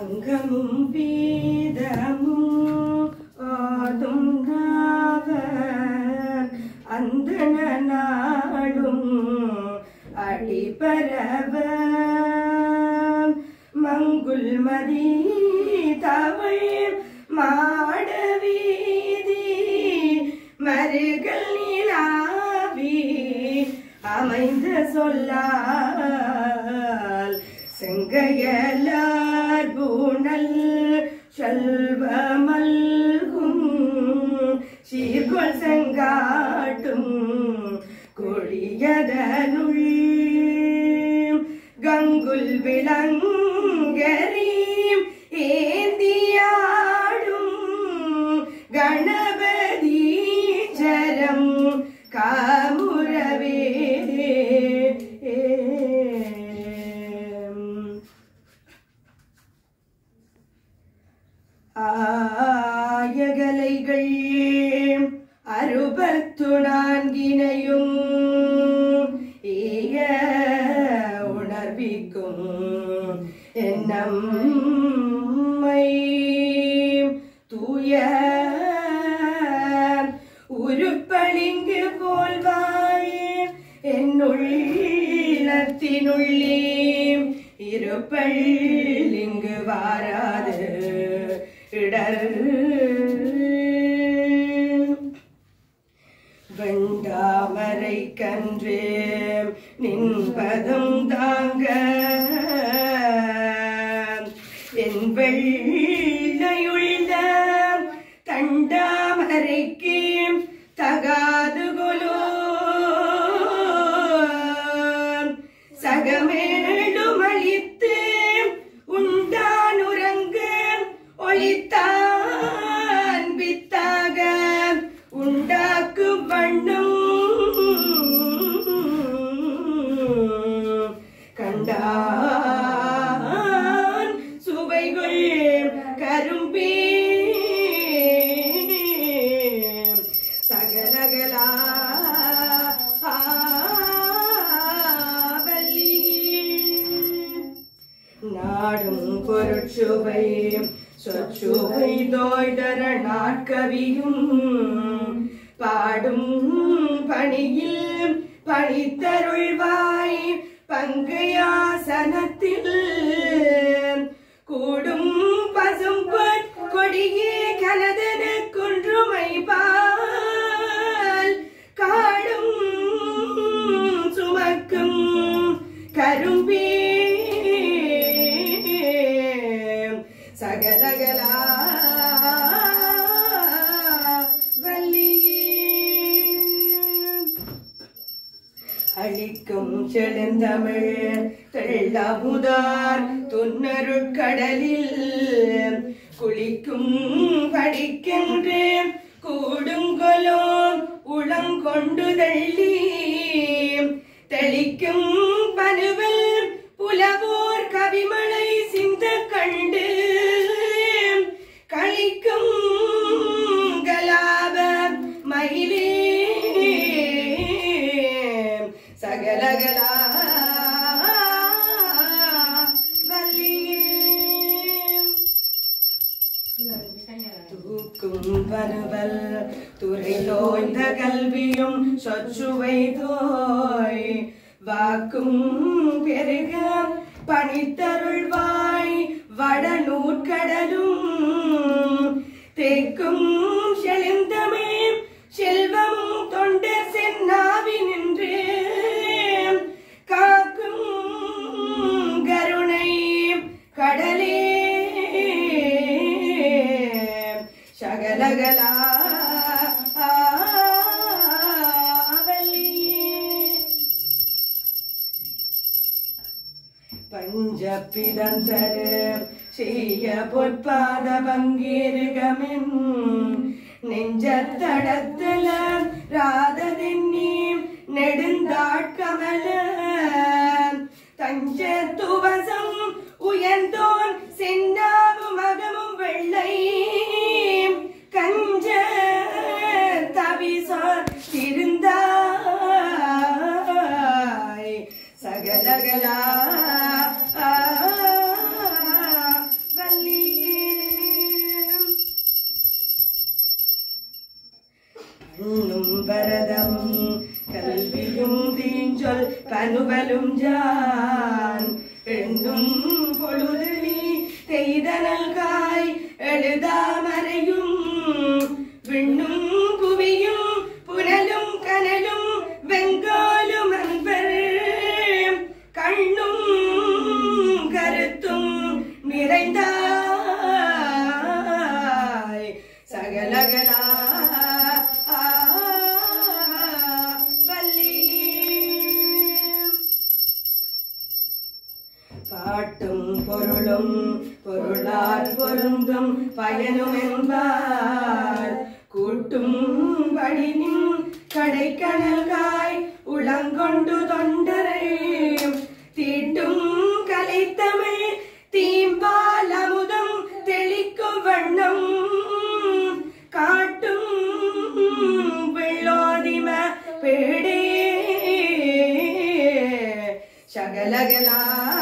அங்கமும் வேதமும் ஆதும் நாவர் அந்தண நாடும் அடிபரவ மங்குல் மதி தவழ் மாட வீதி மருகள் நிலாவி அமைந்த சொல்லால் செங்கையலார் பூணல் செல்வமல்கும் சீர்கொள் செங்காட்டும் கொடியதனுள் கங்குல் விளங்கரீம் ஏந்தியாடும் கணபதி ஜரம் காமுரவே ஆயகலைகள் அறுபத்து நான்கினையும் ஈய உணர்விக்கும் என்னம்மை தூய உருப்பளிங்கு போல் வாழ என்னுள்ளத்தினுள்ளே இருப்பள் இங்கு வாராது இடர் வெண்டாமரை கன்று நின்பதம் தாங்க என் வெள்ளையுள்ள தண்டாமரைக்கு தகாது கொலோ சகமேடும் அளித்து உண்டான் உறங்க ஒளித்தான் வித்தாக உண்டாக்கும் வண்ணம் கண்டான் சுவைகள் கரும்பே சகலகலா நாடும் பொருட்சுவை சொற்சுவை தோய்தர நாட்கவியும் பாடும் பணியில் பணித்தருள்வாய் பங்கையாசனத்தில் கூடும் பசும் பொற் கொடியே கனதன குன்றுமை பால் காடும் சுமக்கும் கரும்பே சகலகலா வல்லியே அழிக்கும் செழுந்தமிழ் தெள்ளமுதார் துன்னருட்கடலில் குளிக்கும் படிக்கின்றேன் கூடுங்கொலோ உளங்கொண்டு தள்ளி தெளிக்கும் பனுவல் புலவோர் கவிமலை சிந்த கண்டு கழிக்கும் கலாப மயிலே சகலகலா தூக்கும் பருவல் துறை தோய்ந்த கல்வியும் சொச்சுவை தோய் வாக்கும் பெருக பணித்தருள்வாய் வடநூற்கடலும் தேக்கும் செழுந்தமிழ் செல்வம் தொண்ட சென்னாவி நின்று காக்கும் கருணை கடலே சகலகலா பஞ்சப்பிதந்தரு செய்ய பொற்பாத பங்கீருகமின் நெஞ்சத்தடத்துல ராததென்னி நெடுந்தாட்கமல தஞ்ச துவசம் உயர்ந்தோன் சென்னாவும் மகமும் வெள்ளை கஞ்ச தவிசார் திருந்தாய் சகலகலா வல்லியே ஆவலும் ஜான் எண்ணும் பொழுது நீ தெய்தனல் காய் எழுதாமறையும் விண்ணும் புவியும் புனலும் கனலும் வெங்கோலும் அன்பர் கண்ணும் கருத்தும் நிறைந்தாய் சகலகலா வல்லியே பாட்டும் பொருளும் பொருளார் பொருந்தும் பயனும் என்பார் கூட்டும் வழினின் கடைக்கணல்காய் உளங்கொண்டு தொண்டரை தீட்டும் கலைத்தமிழ் தீம்பால் அமுதம் தெளிக்கும் வண்ணம் காட்டும் வெள்ளோதிம பேடே சகலகலா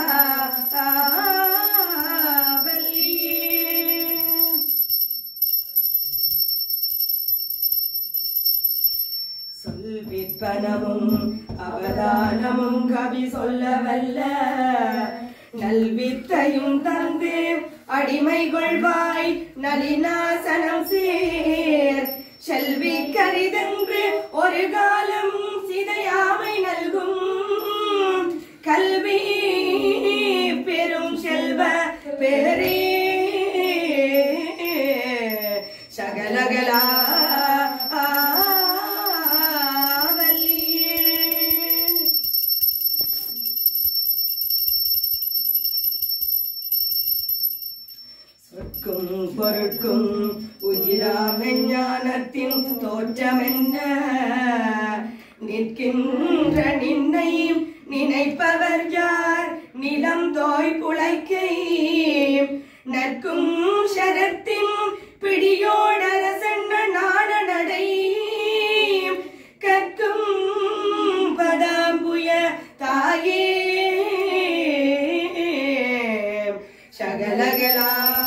சொல்விற்பனமும் அவதானமும் கவி சொல்லவல்ல நல்வித்தையும் தந்து அடிமை கொள்வாய் நளினாசனம் சேர் செல்வி கரிதென்று ஒரு காலம் சிதையாமை நல்கும் கல்வி பெரும் செல்வ பெறே சகலகலா வல்லியே சொற்கும் பொருட்கும் உயிராக ஞானத்தின் தோற்றமென்ன நிற்கின்ற நின்னை நினைப்பவர் யார் நிலம் தோய் புழைக்கை நற்கும் சரத்தின் பிடியோடரசன்ன நாட நடை கற்கும் பதாம்புய தாயே சகலகலா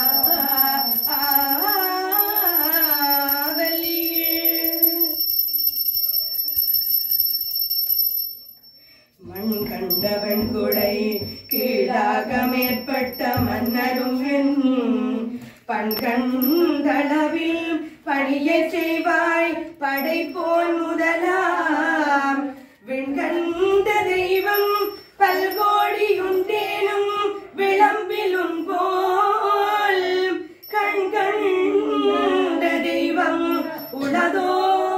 மண் கண்டவன் குடை கீழாக மேற்பட்ட மன்னரும் என் பண் கண்டளவில் பணியை செய்வாய் படைப்போன் முதலாம் விண்கண்ட தெய்வம் பல்கோடி உண்டேனும் விளம்பிலும் போல் கண் கண்ட தெய்வம் உளதோ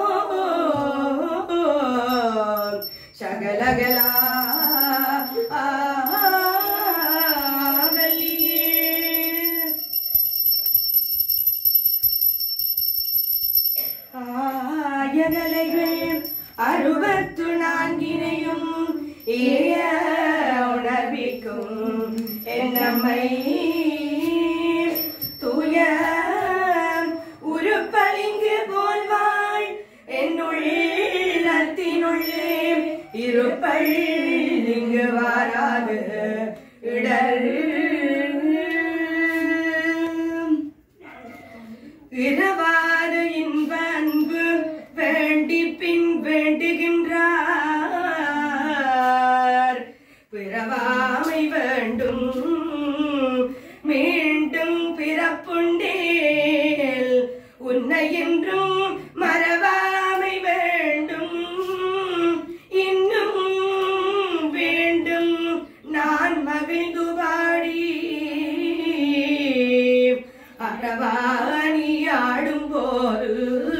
சகலகலா வல்லியே ஆயகலைகள் அறுபத்து நான்கினையும் ஏய உணர்விக்கும் என்னம்மை தூய உருப்பளிங்கு போல்வாள் என்னுள்ளத்தினுள்ளே இருப்பள் இங்கு வாராது இடர் இரவாறு இன்ப அன்பு வேண்டி பின் வேண்டுகின்றார் பிறவாமை வேண்டும் மீண்டும் பிறப்புண்டேல் உன்னை என்றும் மறவாமை வேண்டும் இன்னும் வேண்டும் நான் மகிழ்ந்து பாடி அரவாணி ஆடும் போது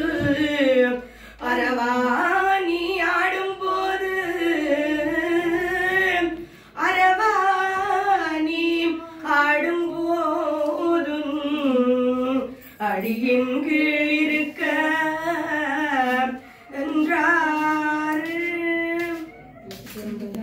அரவாணி ஆடும் போது அரவாணி ஆடும் போதும் அடியின் கீழ் இருக்க என்றார்